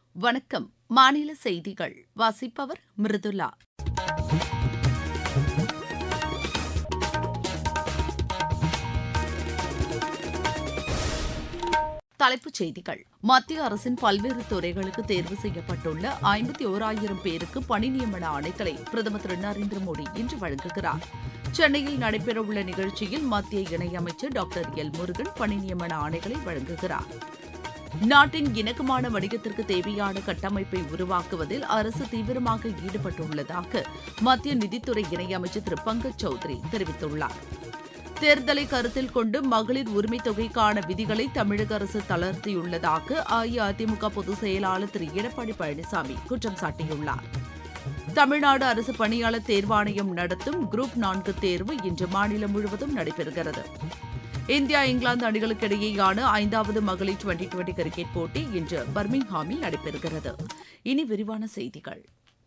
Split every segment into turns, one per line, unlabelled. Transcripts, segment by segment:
வணக்கம் மாநில செய்திகள் வாசிப்பவர் மிருதுலா தலைப்புச் செய்திகள் மத்திய அரசின் பல்வேறு துறைகளுக்கு தேர்வு செய்யப்பட்டுள்ள ஐம்பத்தி ஓராயிரம் பேருக்கு பணி நியமன ஆணைகளை பிரதமர் திரு நரேந்திர மோடி இன்று வழங்குகிறார் சென்னையில் நடைபெறவுள்ள நிகழ்ச்சியில் மத்திய இணையமைச்சர் டாக்டர் எல் முருகன் பணி நியமன ஆணைகளை வழங்குகிறார் நாட்டின் இணக்கமான வணிகத்திற்கு தேவையான கட்டமைப்பை உருவாக்குவதில் அரசு தீவிரமாக ஈடுபட்டுள்ளதாக மத்திய நிதித்துறை இணையமைச்சர் திரு பங்கஜ் சௌத்ரி தெரிவித்துள்ளார் தேர்தலை கருத்தில் கொண்டு மகளிர் உரிமைத் தொகைக்கான விதிகளை தமிழக அரசு தளர்த்தியுள்ளதாக அஇஅதிமுக பொதுச் செயலாளர் திரு எடப்பாடி பழனிசாமி குற்றம் சாட்டியுள்ளார் தமிழ்நாடு அரசு பணியாளர் தேர்வாணையம் நடத்தும் குரூப் நான்கு தேர்வு இன்று மாநிலம் முழுவதும் நடைபெறுகிறது இந்தியா இங்கிலாந்து அணிகளுக்கு இடையேயான ஐந்தாவது மகளிர் டுவெண்டி டுவெண்டி கிரிக்கெட் போட்டி இன்று பர்மிங்ஹாமில் நடைபெறுகிறது இனி விரிவான செய்திகள்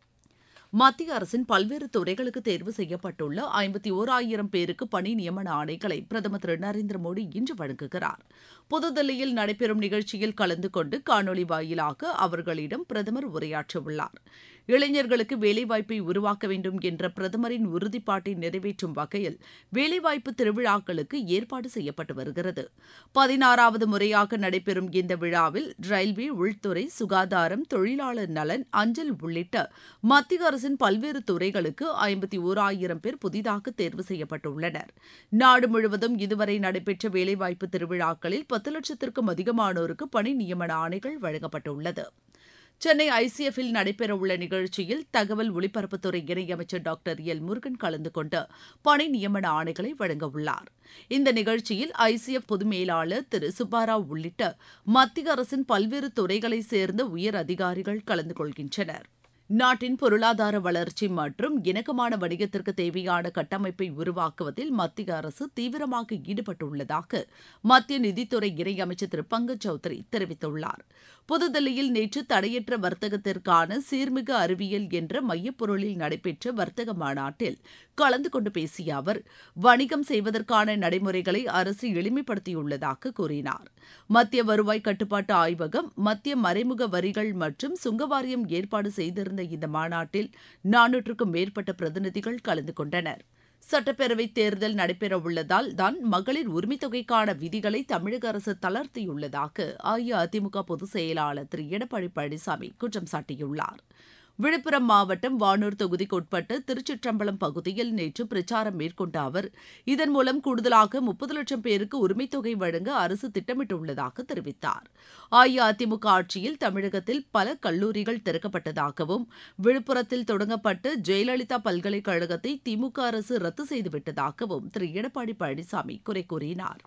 மத்திய அரசின் பல்வேறு துறைகளுக்கு தேர்வு செய்யப்பட்டுள்ள ஐம்பத்தி ஓராயிரம் பேருக்கு பணி நியமன ஆணைகளை பிரதமர் திரு நரேந்திர மோடி இன்று வழங்குகிறார் புதுதில்லியில் நடைபெறும் நிகழ்ச்சியில் கலந்து கொண்டு காணொலி வாயிலாக அவர்களிடம் பிரதமர் உரையாற்றவுள்ளார் இளைஞர்களுக்கு வேலைவாய்ப்பை உருவாக்க வேண்டும் என்ற பிரதமரின் உறுதிப்பாட்டை நிறைவேற்றும் வகையில் வேலைவாய்ப்பு திருவிழாக்களுக்கு ஏற்பாடு செய்யப்பட்டு வருகிறது பதினாறாவது முறையாக நடைபெறும் இந்த விழாவில் ரயில்வே உள்துறை சுகாதாரம் தொழிலாளர் நலன் அஞ்சல் உள்ளிட்ட மத்திய அரசின் பல்வேறு துறைகளுக்கு ஐம்பத்தி ஓராயிரம் பேர் புதிதாக தேர்வு செய்யப்பட்டுள்ளனர் நாடு முழுவதும் இதுவரை நடைபெற்ற வேலைவாய்ப்பு திருவிழாக்களில் பத்து லட்சத்திற்கும் அதிகமானோருக்கு பணி நியமன ஆணைகள் வழங்கப்பட்டுள்ளது சென்னை ஐசிஎஃப்பில் நடைபெறவுள்ள நிகழ்ச்சியில் தகவல் ஒலிபரப்புத்துறை இணையமைச்சர் டாக்டர் எல் முருகன் கலந்து கொண்டு பணி நியமன ஆணைகளை வழங்கவுள்ளார் இந்த நிகழ்ச்சியில் ஐசிஎஃப் பொது மேலாளர் திரு சுப்பாராவ் உள்ளிட்ட மத்திய அரசின் பல்வேறு துறைகளைச் சேர்ந்த உயர் அதிகாரிகள் கலந்து கொள்கின்றனர் நாட்டின் பொருளாதார வளர்ச்சி மற்றும் இணக்கமான வணிகத்திற்கு தேவையான கட்டமைப்பை உருவாக்குவதில் மத்திய அரசு தீவிரமாக ஈடுபட்டுள்ளதாக மத்திய நிதித்துறை இணையமைச்சர் திரு பங்கஜ் சௌத்ரி தெரிவித்துள்ளார் புதுதில்லியில் நேற்று தடையற்ற வர்த்தகத்திற்கான சீர்மிகு அறிவியல் என்ற மையப்பொருளில் நடைபெற்ற வர்த்தக மாநாட்டில் கலந்து கொண்டு பேசிய அவர் வணிகம் செய்வதற்கான நடைமுறைகளை அரசு எளிமைப்படுத்தியுள்ளதாக கூறினார் மத்திய வருவாய் கட்டுப்பாட்டு ஆய்வகம் மத்திய மறைமுக வரிகள் மற்றும் சுங்கவாரியம் ஏற்பாடு செய்திருந்த இந்த மாநாட்டில் நானூற்றுக்கும் மேற்பட்ட பிரதிநிதிகள் கலந்து கொண்டனர் சட்டப்பேரவை தேர்தல் நடைபெறவுள்ளதால் தான் மகளிர் உரிமைத் தொகைக்கான விதிகளை தமிழக அரசு தளர்த்தியுள்ளதாக அஇஅதிமுக பொதுச் செயலாளர் திரு எடப்பாடி பழனிசாமி குற்றம் சாட்டியுள்ளார் விழுப்புரம் மாவட்டம் வானூர் தொகுதிக்குட்பட்ட திருச்சிற்றம்பலம் பகுதியில் நேற்று பிரச்சாரம் மேற்கொண்ட அவர் இதன் மூலம் கூடுதலாக முப்பது லட்சம் பேருக்கு உரிமைத் தொகை வழங்க அரசு திட்டமிட்டுள்ளதாக தெரிவித்தார் அஇஅதிமுக ஆட்சியில் தமிழகத்தில் பல கல்லூரிகள் திறக்கப்பட்டதாகவும் விழுப்புரத்தில் தொடங்கப்பட்ட ஜெயலலிதா பல்கலைக்கழகத்தை திமுக அரசு ரத்து செய்துவிட்டதாகவும் திரு எடப்பாடி பழனிசாமி குறை கூறினார்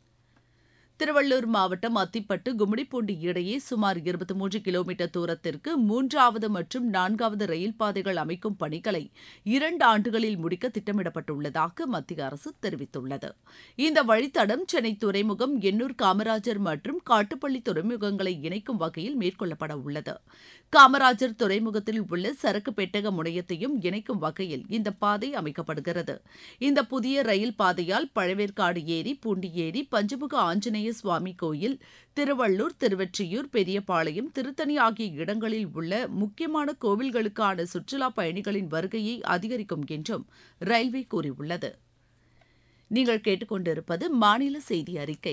திருவள்ளூர் மாவட்டம் அத்திப்பட்டு கும்மிடிப்பூண்டி இடையே சுமார் இருபத்தி மூன்று கிலோமீட்டர் தூரத்திற்கு மூன்றாவது மற்றும் நான்காவது ரயில் பாதைகள் அமைக்கும் பணிகளை இரண்டு ஆண்டுகளில் முடிக்க திட்டமிடப்பட்டுள்ளதாக மத்திய அரசு தெரிவித்துள்ளது இந்த வழித்தடம் சென்னை துறைமுகம் எண்ணூர் காமராஜர் மற்றும் காட்டுப்பள்ளி துறைமுகங்களை இணைக்கும் வகையில் மேற்கொள்ளப்பட உள்ளது காமராஜர் துறைமுகத்தில் உள்ள சரக்கு பெட்டக முனையத்தையும் இணைக்கும் வகையில் இந்த பாதை அமைக்கப்படுகிறது இந்த புதிய ரயில் பாதையால் பழவேற்காடு ஏரி பூண்டி ஏரி பஞ்சமுக ஆஞ்சநேய சுவாமி கோயில் திருவள்ளூர் திருவெற்றியூர் பெரியபாளையம் திருத்தணி ஆகிய இடங்களில் உள்ள முக்கியமான கோவில்களுக்கான சுற்றுலா பயணிகளின் வருகையை அதிகரிக்கும் என்றும் ரயில்வே கூறியுள்ளது நீங்கள் கேட்டுக்கொண்டிருப்பது மாநில செய்தி அறிக்கை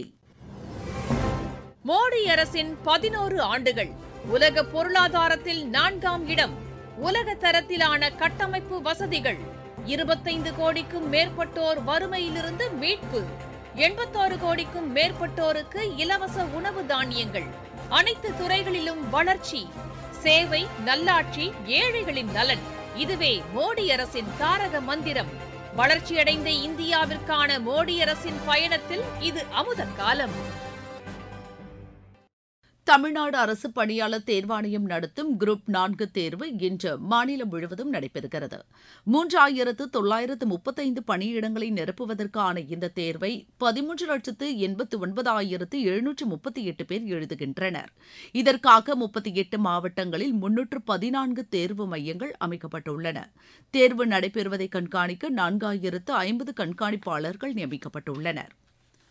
மோடி அரசின் பதினோரு ஆண்டுகள் உலக பொருளாதாரத்தில் நான்காம் இடம் உலக தரத்திலான கட்டமைப்பு வசதிகள் இருபத்தைந்து கோடிக்கும் மேற்பட்டோர் வறுமையிலிருந்து மீட்பு எண்பத்தாறு கோடிக்கும் மேற்பட்டோருக்கு இலவச உணவு தானியங்கள் அனைத்து துறைகளிலும் வளர்ச்சி சேவை நல்லாட்சி ஏழைகளின் நலன் இதுவே மோடி அரசின் தாரக மந்திரம் வளர்ச்சியடைந்த இந்தியாவிற்கான மோடி அரசின் பயணத்தில் இது அமுத காலம்
தமிழ்நாடு அரசு பணியாளர் தேர்வாணையம் நடத்தும் குரூப் நான்கு தேர்வு இன்று மாநிலம் முழுவதும் நடைபெறுகிறது மூன்றாயிரத்து தொள்ளாயிரத்து முப்பத்தைந்து பணியிடங்களை நிரப்புவதற்கான இந்த தேர்வை பதிமூன்று லட்சத்து எண்பத்து ஒன்பதாயிரத்து எழுநூற்று முப்பத்தி எட்டு பேர் எழுதுகின்றனர் இதற்காக முப்பத்தி எட்டு மாவட்டங்களில் முன்னூற்று பதினான்கு தேர்வு மையங்கள் அமைக்கப்பட்டுள்ளன தேர்வு நடைபெறுவதை கண்காணிக்க நான்காயிரத்து ஐம்பது கண்காணிப்பாளர்கள் நியமிக்கப்பட்டுள்ளனர்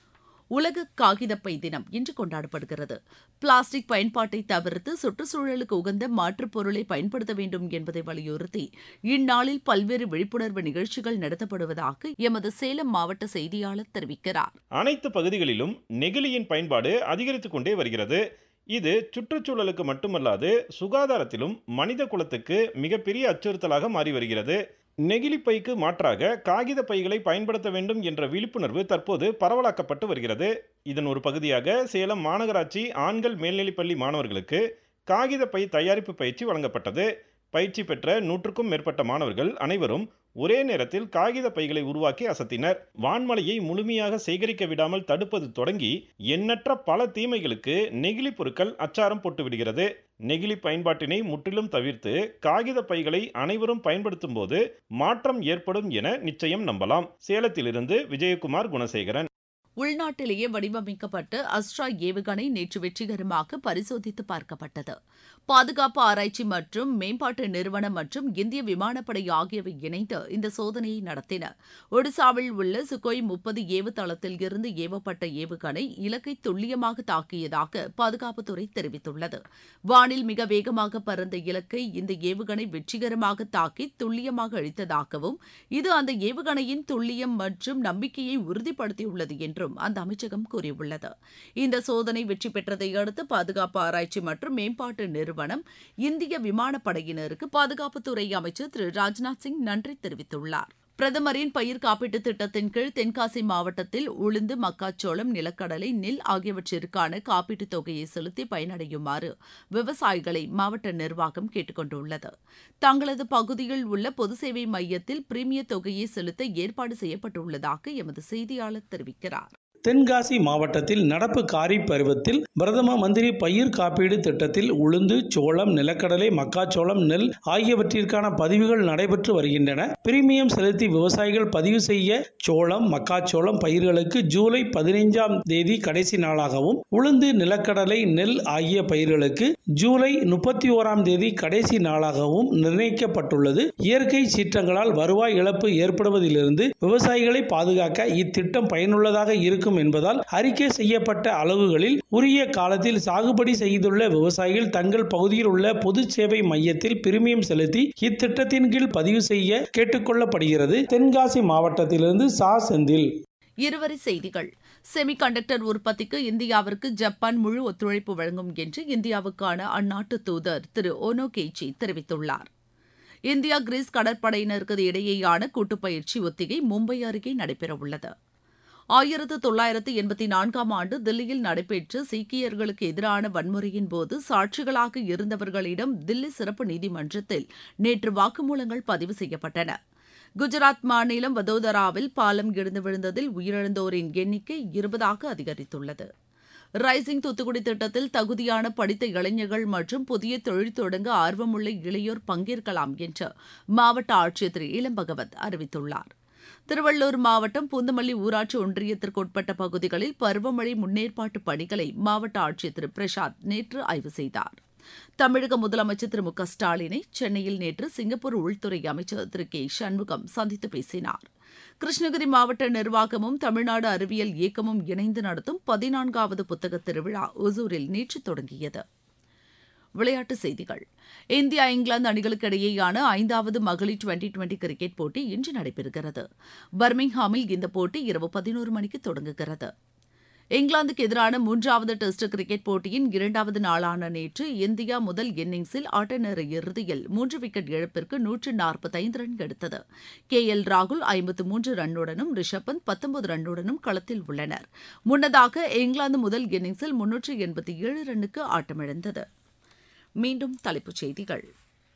உலக காகிதப்பை தினம் இன்று கொண்டாடப்படுகிறது பிளாஸ்டிக் பயன்பாட்டை தவிர்த்து சுற்றுச்சூழலுக்கு உகந்த மாற்றுப் பொருளை பயன்படுத்த வேண்டும் என்பதை வலியுறுத்தி இந்நாளில் பல்வேறு விழிப்புணர்வு நிகழ்ச்சிகள் நடத்தப்படுவதாக எமது சேலம் மாவட்ட செய்தியாளர் தெரிவிக்கிறார்
அனைத்து பகுதிகளிலும் நெகிழியின் பயன்பாடு அதிகரித்துக் கொண்டே வருகிறது இது சுற்றுச்சூழலுக்கு மட்டுமல்லாது சுகாதாரத்திலும் மனித குலத்துக்கு மிகப்பெரிய அச்சுறுத்தலாக மாறி வருகிறது நெகிழி பைக்கு மாற்றாக காகித பைகளை பயன்படுத்த வேண்டும் என்ற விழிப்புணர்வு தற்போது பரவலாக்கப்பட்டு வருகிறது இதன் ஒரு பகுதியாக சேலம் மாநகராட்சி ஆண்கள் மேல்நிலைப்பள்ளி மாணவர்களுக்கு காகித பை தயாரிப்பு பயிற்சி வழங்கப்பட்டது பயிற்சி பெற்ற நூற்றுக்கும் மேற்பட்ட மாணவர்கள் அனைவரும் ஒரே நேரத்தில் காகித பைகளை உருவாக்கி அசத்தினர் வான்மலையை முழுமையாக சேகரிக்க விடாமல் தடுப்பது தொடங்கி எண்ணற்ற பல தீமைகளுக்கு நெகிழி பொருட்கள் அச்சாரம் போட்டுவிடுகிறது நெகிழி பயன்பாட்டினை முற்றிலும் தவிர்த்து காகித பைகளை அனைவரும் பயன்படுத்தும் போது மாற்றம் ஏற்படும் என நிச்சயம் நம்பலாம் சேலத்திலிருந்து விஜயகுமார் குணசேகரன்
உள்நாட்டிலேயே வடிவமைக்கப்பட்ட அஸ்ட்ரா ஏவுகணை நேற்று வெற்றிகரமாக பரிசோதித்து பார்க்கப்பட்டது பாதுகாப்பு ஆராய்ச்சி மற்றும் மேம்பாட்டு நிறுவனம் மற்றும் இந்திய விமானப்படை ஆகியவை இணைந்து இந்த சோதனையை நடத்தின ஒடிசாவில் உள்ள சுகோய் முப்பது ஏவுதளத்தில் இருந்து ஏவப்பட்ட ஏவுகணை இலக்கை துல்லியமாக தாக்கியதாக பாதுகாப்புத்துறை தெரிவித்துள்ளது வானில் மிக வேகமாக பறந்த இலக்கை இந்த ஏவுகணை வெற்றிகரமாக தாக்கி துல்லியமாக அழித்ததாகவும் இது அந்த ஏவுகணையின் துல்லியம் மற்றும் நம்பிக்கையை உறுதிப்படுத்தியுள்ளது என்றும் அந்த அமைச்சகம் கூறியுள்ளது இந்த சோதனை வெற்றி பெற்றதை அடுத்து பாதுகாப்பு ஆராய்ச்சி மற்றும் மேம்பாட்டு நிறுவனம் இந்திய விமானப்படையினருக்கு பாதுகாப்புத்துறை அமைச்சர் திரு ராஜ்நாத் சிங் நன்றி தெரிவித்துள்ளார் பிரதமரின் பயிர் காப்பீட்டு திட்டத்தின் கீழ் தென்காசி மாவட்டத்தில் உளுந்து மக்காச்சோளம் நிலக்கடலை நெல் ஆகியவற்றிற்கான காப்பீட்டுத் தொகையை செலுத்தி பயனடையுமாறு விவசாயிகளை மாவட்ட நிர்வாகம் கேட்டுக் கொண்டுள்ளது தங்களது பகுதியில் உள்ள பொது சேவை மையத்தில் பிரீமிய தொகையை செலுத்த ஏற்பாடு செய்யப்பட்டுள்ளதாக எமது செய்தியாளர் தெரிவிக்கிறார்
தென்காசி மாவட்டத்தில் நடப்பு காரி பருவத்தில் பிரதம மந்திரி பயிர் காப்பீடு திட்டத்தில் உளுந்து சோளம் நிலக்கடலை மக்காச்சோளம் நெல் ஆகியவற்றிற்கான பதிவுகள் நடைபெற்று வருகின்றன பிரீமியம் செலுத்தி விவசாயிகள் பதிவு செய்ய சோளம் மக்காச்சோளம் பயிர்களுக்கு ஜூலை பதினைஞ்சாம் தேதி கடைசி நாளாகவும் உளுந்து நிலக்கடலை நெல் ஆகிய பயிர்களுக்கு ஜூலை முப்பத்தி ஓராம் தேதி கடைசி நாளாகவும் நிர்ணயிக்கப்பட்டுள்ளது இயற்கை சீற்றங்களால் வருவாய் இழப்பு ஏற்படுவதிலிருந்து விவசாயிகளை பாதுகாக்க இத்திட்டம் பயனுள்ளதாக இருக்கும் என்பதால் அறிக்கை செய்யப்பட்ட அளவுகளில் உரிய காலத்தில் சாகுபடி செய்துள்ள விவசாயிகள் தங்கள் பகுதியில் உள்ள பொது சேவை மையத்தில் பிரீமியம் செலுத்தி இத்திட்டத்தின் கீழ் பதிவு செய்ய கேட்டுக்கொள்ளப்படுகிறது தென்காசி மாவட்டத்திலிருந்து சா செந்தில்
இருவரி செய்திகள் செமிகண்டக்டர் உற்பத்திக்கு இந்தியாவிற்கு ஜப்பான் முழு ஒத்துழைப்பு வழங்கும் என்று இந்தியாவுக்கான அந்நாட்டு தூதர் திரு ஓனோ கெய்ச்சி தெரிவித்துள்ளார் இந்தியா கிரீஸ் கடற்படையினருக்கு இடையேயான கூட்டுப்பயிற்சி ஒத்திகை மும்பை அருகே நடைபெறவுள்ளது ஆயிரத்து தொள்ளாயிரத்து எண்பத்தி நான்காம் ஆண்டு தில்லியில் நடைபெற்ற சீக்கியர்களுக்கு எதிரான வன்முறையின் போது சாட்சிகளாக இருந்தவர்களிடம் தில்லி சிறப்பு நீதிமன்றத்தில் நேற்று வாக்குமூலங்கள் பதிவு செய்யப்பட்டன குஜராத் மாநிலம் வதோதராவில் பாலம் இடிந்து விழுந்ததில் உயிரிழந்தோரின் எண்ணிக்கை இருபதாக அதிகரித்துள்ளது ரைசிங் தூத்துக்குடி திட்டத்தில் தகுதியான படித்த இளைஞர்கள் மற்றும் புதிய தொழில் தொடங்க ஆர்வமுள்ள இளையோர் பங்கேற்கலாம் என்று மாவட்ட ஆட்சியர் திரு இளம்பகவத் அறிவித்துள்ளார் திருவள்ளூர் மாவட்டம் பூந்தமல்லி ஊராட்சி ஒன்றியத்திற்கு உட்பட்ட பகுதிகளில் பருவமழை முன்னேற்பாட்டு பணிகளை மாவட்ட ஆட்சியர் திரு பிரசாத் நேற்று ஆய்வு செய்தார் தமிழக முதலமைச்சர் திரு மு க ஸ்டாலினை சென்னையில் நேற்று சிங்கப்பூர் உள்துறை அமைச்சர் திரு கே சண்முகம் சந்தித்து பேசினார் கிருஷ்ணகிரி மாவட்ட நிர்வாகமும் தமிழ்நாடு அறிவியல் இயக்கமும் இணைந்து நடத்தும் பதினான்காவது புத்தக திருவிழா ஒசூரில் நேற்று தொடங்கியது விளையாட்டுச் செய்திகள் இந்தியா இங்கிலாந்து அணிகளுக்கு இடையேயான ஐந்தாவது மகளிர் டுவெண்டி டுவெண்டி கிரிக்கெட் போட்டி இன்று நடைபெறுகிறது பர்மிங்ஹாமில் இந்த போட்டி இரவு பதினோரு மணிக்கு தொடங்குகிறது இங்கிலாந்துக்கு எதிரான மூன்றாவது டெஸ்ட் கிரிக்கெட் போட்டியின் இரண்டாவது நாளான நேற்று இந்தியா முதல் இன்னிங்ஸில் ஆட்டநேர இறுதியில் மூன்று விக்கெட் இழப்பிற்கு நூற்று நாற்பத்தைந்து ரன் எடுத்தது கே எல் ராகுல் ஐம்பத்து மூன்று ரன்னுடனும் ரிஷப் பந்த் பத்தொன்பது ரன்னுடனும் களத்தில் உள்ளனர் முன்னதாக இங்கிலாந்து முதல் இன்னிங்ஸில் முன்னூற்று எண்பத்தி ஏழு ரன்னுக்கு ஆட்டமிழந்தது மீண்டும் தலைப்புச் செய்திகள்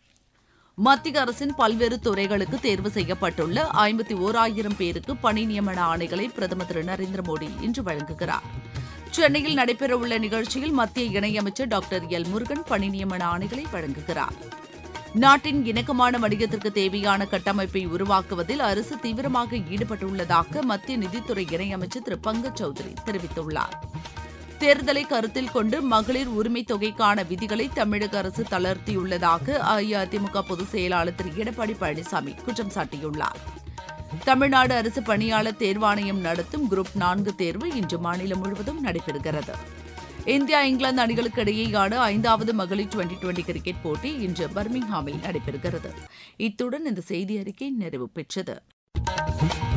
மத்திய அரசின் பல்வேறு துறைகளுக்கு தேர்வு செய்யப்பட்டுள்ள ஐம்பத்தி ஓராயிரம் பேருக்கு பணி நியமன ஆணைகளை பிரதமர் திரு நரேந்திர மோடி இன்று வழங்குகிறார் சென்னையில் நடைபெறவுள்ள நிகழ்ச்சியில் மத்திய இணையமைச்சர் டாக்டர் எல் முருகன் பணி நியமன ஆணைகளை வழங்குகிறார் நாட்டின் இணக்கமான வணிகத்திற்கு தேவையான கட்டமைப்பை உருவாக்குவதில் அரசு தீவிரமாக ஈடுபட்டுள்ளதாக மத்திய நிதித்துறை இணையமைச்சர் திரு பங்கஜ் சௌத்ரி தெரிவித்துள்ளார் தேர்தலை கருத்தில் கொண்டு மகளிர் உரிமை தொகைக்கான விதிகளை தமிழக அரசு தளர்த்தியுள்ளதாக அஇஅதிமுக பொதுச் செயலாளர் திரு எடப்பாடி பழனிசாமி குற்றம் சாட்டியுள்ளார் தமிழ்நாடு அரசு பணியாளர் தேர்வாணையம் நடத்தும் குரூப் நான்கு தேர்வு இன்று மாநிலம் முழுவதும் நடைபெறுகிறது இந்தியா இங்கிலாந்து அணிகளுக்கு இடையேயான ஐந்தாவது மகளிர் டுவெண்டி டுவெண்டி கிரிக்கெட் போட்டி இன்று பர்மிங்ஹாமில் நடைபெறுகிறது இத்துடன் இந்த செய்தி அறிக்கை நிறைவு பெற்றது